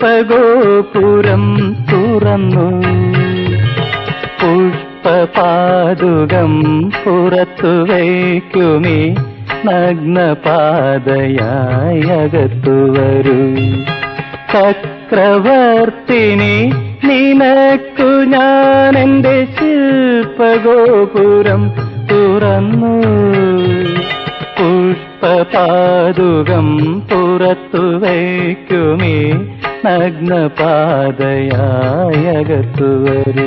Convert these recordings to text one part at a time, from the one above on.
ശില്പഗോപുരം തുറന്നു പുഷ്പപാതുകം പുറത്തു വയ്ക്കുമേ നഗ്നപാതയായി അകത്തു വരൂ ചക്രവർത്തിനി നിനക്കു ഞാൻ എന്റെ ശില്പഗോപുരം തുറന്നു പുഷ്പപാതുകം പുറത്തു വയ്ക്കുമേ നഗ്നപാതയായി അകത്തു വരൂ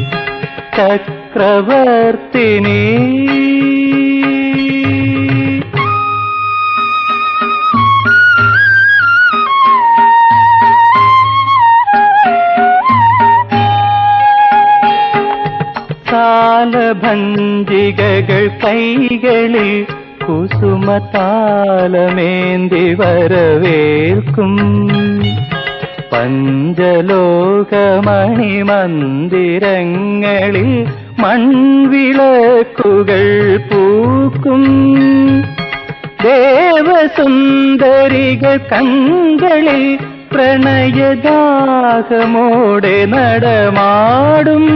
ചക്രവർത്തിനി കാലഭഞ്ജികകൾ കൈകളിൽ കുസുമതാലമേന്തി വരവേൽക്കും പഞ്ചലോകമണിമന്ദിരങ്ങളിൽ മൺവിളക്കുകൾ പൂക്കും ദേവസുന്ദരികൾ കങ്കളിൽ പ്രണയദാഹമോടെ നടമാടും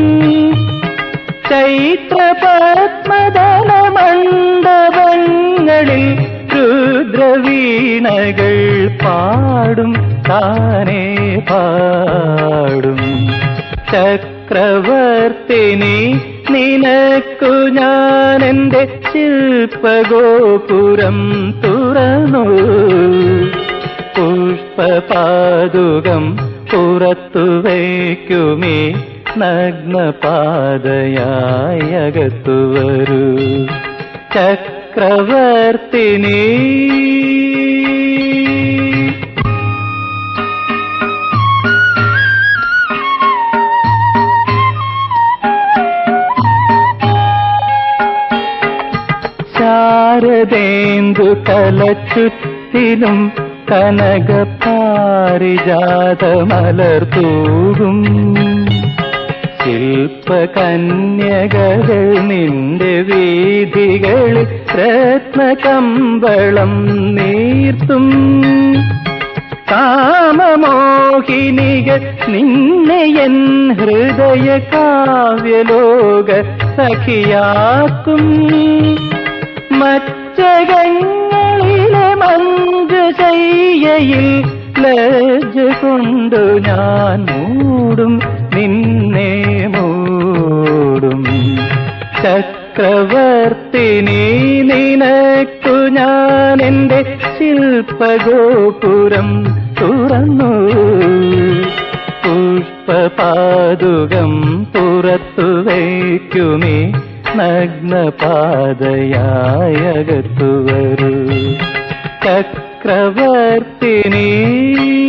ചൈത്രപത്മദല മണ്ഡപങ്ങളിൽ രുദ്രവീണകൾ പാടും താനേ പാടും ചക്രവർത്തിനി നിനക്കു ഞാൻ എന്റെ ശില്പഗോപുരം തുറന്നു പുഷ്പപാതുകം പുറത്തു വയ്ക്കുമേ നഗ്നപാതയായി അകത്തു വരൂ ചക്രവർത്തിനി ശാരദേന്ദു തലച്ചുറ്റിലും കനക പാരിജാതമലർ തൂകും ശില്പകന്യകൾ നിന്റെ വീതികളിൽ രത്നകമ്പളം നീർത്തും കാമമോഹിനികൾ നിന്നെ എൻ ഹൃദയ കാവ്യലോക സഖിയാക്കും മറ്റകങ്ങളിലെ മഞ്ജുശയ്യയിൽ ലജ്ജ കൊണ്ടു ഞാൻ മൂടും നിന്നെ മൂടും ചക്രവർത്തിനി നിനക്കു ഞാൻ എന്റെ ശില്പഗോപുരം തുറന്നു പുഷ്പപാതുകം പുറത്തു വയ്ക്കുമേ നഗ്നപാതയായി അകത്തു വരൂ ചക്രവർത്തിനി